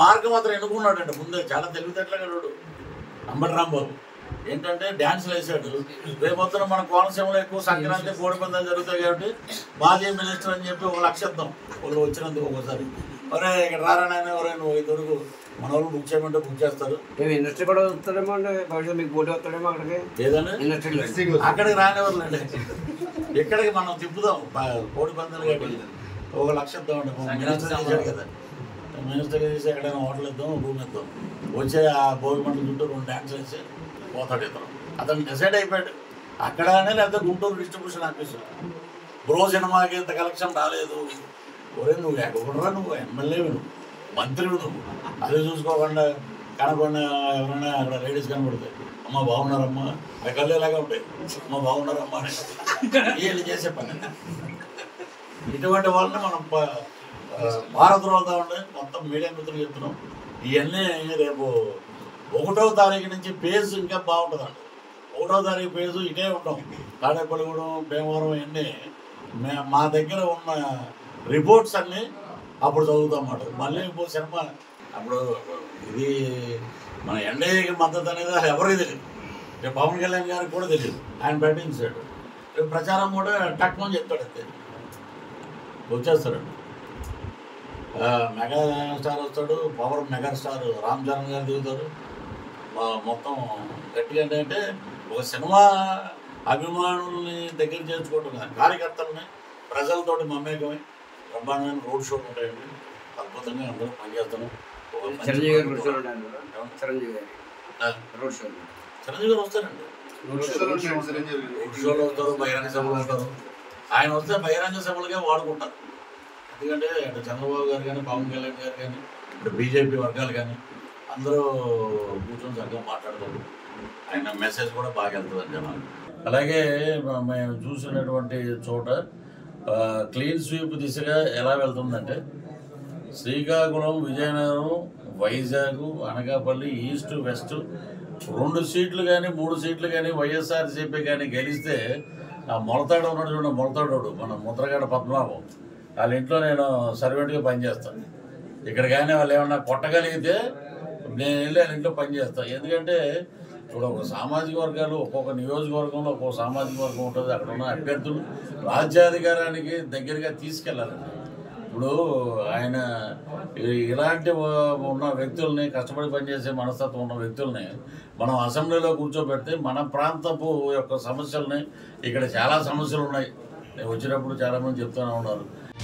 మార్గం మాత్రం ఎన్నుకున్నాడండి ముందే చాలా తెలివితేటలుగా వాడు అంబటి రాంబాబు ఏంటంటే డ్యాన్స్లు వేసాడు రేపొద్దున మన కోనసీమలో ఎక్కువ సంక్రాంతి కోడి పందాలు జరుగుతాయి కాబట్టి మాజీ మినిస్టర్ అని చెప్పి ఒక లక్ష ఇద్దాం వాళ్ళు వచ్చినందుకు ఒకసారి ఒరే ఇక్కడ రారా నాయన ఒరే నువ్వు ఇద్దరు మన వాళ్ళు బుక్ చేయమంటే బుక్ చేస్తారు మేము ఇండస్ట్రీ కూడా వస్తాడేమో అండి భవిష్యత్తు మీకు పోటీ వస్తాడేమో అక్కడికి ఏదండి ఇండస్ట్రీలో అక్కడికి రానివ్వరులేండి ఇక్కడికి మనం తిప్పుదాం ప- కోడి పందాలు కాబట్టి ఒక లక్ష ఇద్దామండి మినిస్టర్ చేశాడు కదా మినిస్టర్ చేసి ఎక్కడైనా హోటల్ ఇద్దాం రూమ్ ఇద్దాం వచ్చే ఆ భోగి మండలి చుట్టూ రెండు డ్యాన్స్ వేసి పోతాడు ఇతను అతను డిసైడ్ అయిపోయాడు అక్కడనే లేకపోతే గుంటూరు డిస్ట్రిబ్యూషన్ ఆఫీస్ బ్రో సినిమాకి ఇంత కలెక్షన్ రాలేదు ఒరే నువ్వు ఎక్కడరా నువ్వు ఎమ్మెల్యే నువ్వు మంత్రివి నువ్వు అది చూసుకోకుండా కనపడిన ఎవరైనా అక్కడ లేడీస్ కనపడతాయి అమ్మ బాగున్నారమ్మా అవి కళ్ళు ఎలాగా ఉంటాయి అమ్మ బాగున్నారమ్మా అని వీళ్ళు చేసే పని ఇటువంటి వాళ్ళని మనం ప- ఆ, భారత్ ఉండే మొత్తం మీడియా మిత్రులు చెప్తున్నాం ఇవన్నీ రేపు ఒకటో తారీఖు నుంచి పేజ్ ఇంకా బాగుంటుందండి ఒకటో తారీఖు పేజ్ ఇటే ఉంటాం తాడేపల్లిగూడెం భీమవరం ఇవన్నీ మే- మా దగ్గర ఉన్న రిపోర్ట్స్ అన్నీ అప్పుడు చదువుతాం అన్నమాట మళ్ళీ ఇప్పుడు సినిమా అప్పుడు ఇది మన ఎన్డీఏకి మద్దతు అనేది అసలు ఎవరికి తెలియదు రేపు పవన్ కళ్యాణ్ గారికి కూడా తెలియదు ఆయన ప్రకటించాడు రేపు ప్రచారం కూడా టక్మని చెప్తాడు అంతే వచ్చేస్తాడు ఆ, మెగా స్టార్ వస్తాడు power mega star Ram Charan గారు దిగుతారు మా- మొత్తం గట్టిగా ఏంటంటే ఒక సినిమా అభిమానుల్ని దగ్గర చేర్చుకోవటం కదా కార్యకర్తల్ని ప్రజలతోటి మమేకమై బ్రహ్మాండమైన రోడ్ షోలు ఉంటాయండి అద్భుతంగా అందరూ పనిచేస్తున్నాం ఒక మంచి చిరంజీవి గారు రోడ్ షోలో ప్రభుత్వం. ఉంటారు చిరంజీవి గారు ఆ, రోడ్ షోలో చిరంజీవి గారు వస్తారండి రోడ్ షోలు వస్తారు బహిరంగ సభలు వస్తారు ఆయన వస్తే బహిరంగ సభలుగా వాడుకుంటారు ఎందుకంటే అటు చంద్రబాబు గారు కానీ పవన్ కళ్యాణ్ గారు కానీ ఇటు బీజేపీ వర్గాలు కానీ అందరూ కూర్చొని చక్కగా మాట్లాడతారు ఆయన మెసేజ్ కూడా బాగా వెళ్తుంది జనాలు అలాగే మ- మేము చూసినటువంటి చోట క్లీన్ స్వీప్ దిశగా ఎలా వెళ్తుందంటే శ్రీకాకుళం విజయనగరం వైజాగ్ అనకాపల్లి ఈస్ట్ వెస్ట్ రెండు సీట్లు కానీ మూడు సీట్లు కానీ వైఎస్ఆర్సీపీ కానీ గెలిస్తే ఆ మొలతాడు ఉన్నాడు చూడండి మొలతాడు మన ముద్రగడ పద్మనాభం వాళ్ళ ఇంట్లో నేను సర్వెంట్గా పనిచేస్తాను ఇక్కడ కానీ వాళ్ళు ఏమన్నా కొట్టగలిగితే నేను వెళ్ళి వాళ్ళ ఇంట్లో పనిచేస్తాను ఎందుకంటే ఇప్పుడు ఒక సామాజిక వర్గాలు ఒక్కొక్క నియోజకవర్గంలో ఒక్కొక్క సామాజిక వర్గం ఉంటుంది అక్కడ ఉన్న అభ్యర్థులు రాజ్యాధికారానికి దగ్గరగా తీసుకెళ్ళాలండి ఇప్పుడు ఆయన ఈ- ఇలాంటి వ- ఉన్న వ్యక్తుల్ని కష్టపడి పనిచేసే మనస్తత్వం ఉన్న వ్యక్తుల్ని మనం అసెంబ్లీలో కూర్చోబెడితే మన ప్రాంతపు యొక్క సమస్యల్ని ఇక్కడ చాలా సమస్యలు ఉన్నాయి నేను వచ్చినప్పుడు చాలామంది చెప్తూనే ఉన్నారు